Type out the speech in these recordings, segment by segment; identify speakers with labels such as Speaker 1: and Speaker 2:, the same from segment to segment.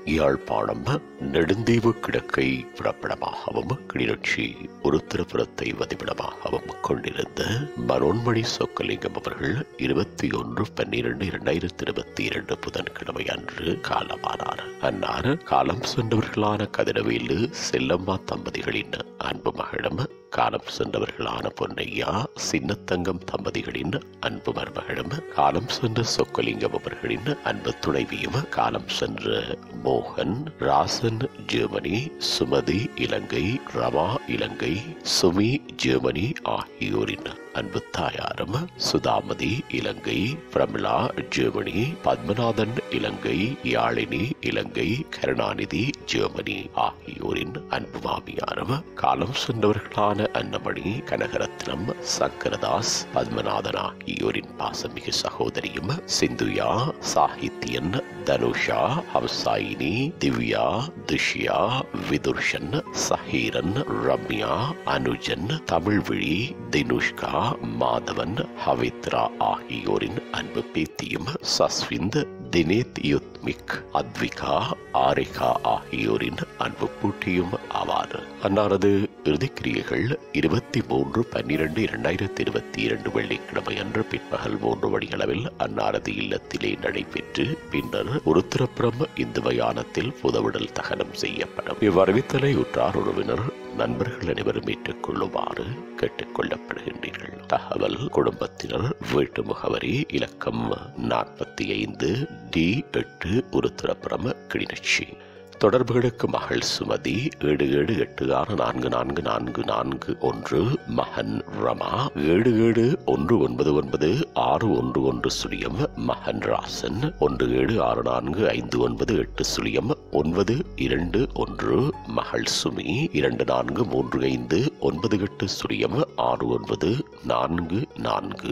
Speaker 1: யாழ்ப்பாணம் நெடுந்தீவு கிழக்கை புறப்படமாகவும் கிளிநொச்சி உருத்திரபுரத்தை வதிவிடமாகவும் கொண்டிருந்த மனோன்மணி சொக்கலிங்கம் அவர்கள் இருபத்தி ஒன்று பன்னிரண்டு இரண்டாயிரத்தி இருபத்தி இரண்டு புதன்கிழமை அன்று காலமானார் அன்னார் காலம் சென்றவர்களான கதிரவேலு செல்லம்மா தம்பதிகளின் அன்பு மகளும் காலம் சென்றவர்களான பொன்னையா சின்னத்தங்கம் தம்பதிகளின் அன்பு மருமகளும் காலம் சென்ற சொக்கலிங்கம் அவர்களின் அன்பு துணைவியும் காலம் சென்ற மோகன் ராசன் ஜெர்மனி சுமதி இலங்கை ரமா இலங்கை சுமி ஜெர்மனி ஆகியோரின் அன்பு தாயாரும் சுதாமதி இலங்கை பிரமிளா ஜெர்மனி பத்மநாதன் இலங்கை யாழினி இலங்கை கருணாநிதி ஜெர்மனி ஆகியோரின் அன்பு மாமியாரும் காலம் சென்றவர்களான அன்னமணி கனகரத்னம் சங்கரதாஸ் பத்மநாதன் ஆகியோரின் பாசமிகு சகோதரியும் சிந்துயா சாகித்யன் தனுஷா ஹம்சாயினி திவ்யா துஷ்யா விதுர்ஷன் சஹீரன் ரம்யா அனுஜன் தமிழ்விழி தினுஷ்கா மாதவன் ஹவித்ரா ஆகியோரின் அன்பு பேத்தியும் சஸ்விந்த் தினேத் யுத்மிக் அத்விகா ஆரிகா ஆகியோரின் அன்பு பூட்டியும் ஆவார் அன்னாரது இறுதிக்கிரியைகள் இருபத்தி மூன்று பன்னிரண்டு இரண்டாயிரத்தி இருபத்தி இரண்டு வெள்ளிக்கிழமை அன்று பிற்பகல் மூன்று மணியளவில் அன்னாரது இல்லத்திலே நடைபெற்று பின்னர் உருத்திரப்புறம் இந்து மயானத்தில் புதவிடல் தகனம் செய்யப்படும் இவ்வறிவித்தலை உற்றார் உறவினர் நண்பர்கள் அனைவரும் ஏற்றுக்கொள்ளுமாறு கேட்டுக்கொள்ளப்படுகின்றீர்கள் தகவல் குடும்பத்தினர் வீட்டு முகவரி இலக்கம் நாற்பத்தி ஐந்து டி எட்டு உருத்திரப்புறம் கிளிநொச்சி தொடர்புகளுக்கு மகள் சுமதி ஏழு ஏழு எட்டு ஆறு நான்கு நான்கு நான்கு நான்கு ஒன்று மகன் ரமா ஏழு ஏழு ஒன்று ஒன்பது ஒன்பது ஆறு ஒன்று ஒன்று சுழியம் மகன் ராசன் ஒன்று ஏழு ஆறு நான்கு ஐந்து ஒன்பது எட்டு சுழியம் ஒன்பது இரண்டு ஒன்று மகள் சுமி இரண்டு நான்கு மூன்று ஐந்து ஒன்பது எட்டு சுழியம் ஆறு ஒன்பது நான்கு நான்கு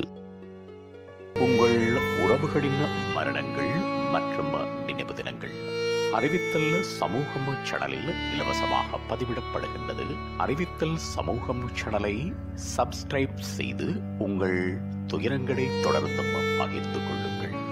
Speaker 2: உங்கள் உறவுகளின் மரணங்கள் மற்றும் நினைவு தினங்கள் அறிவித்தல் சமூகம் சேனலில் இலவசமாக பதிவிடப்படுகின்றது அறிவித்தல் சமூகம் சேனலை சப்ஸ்கிரைப் செய்து உங்கள் துயரங்களை தொடர்ந்தும் பகிர்ந்து கொள்ளுங்கள்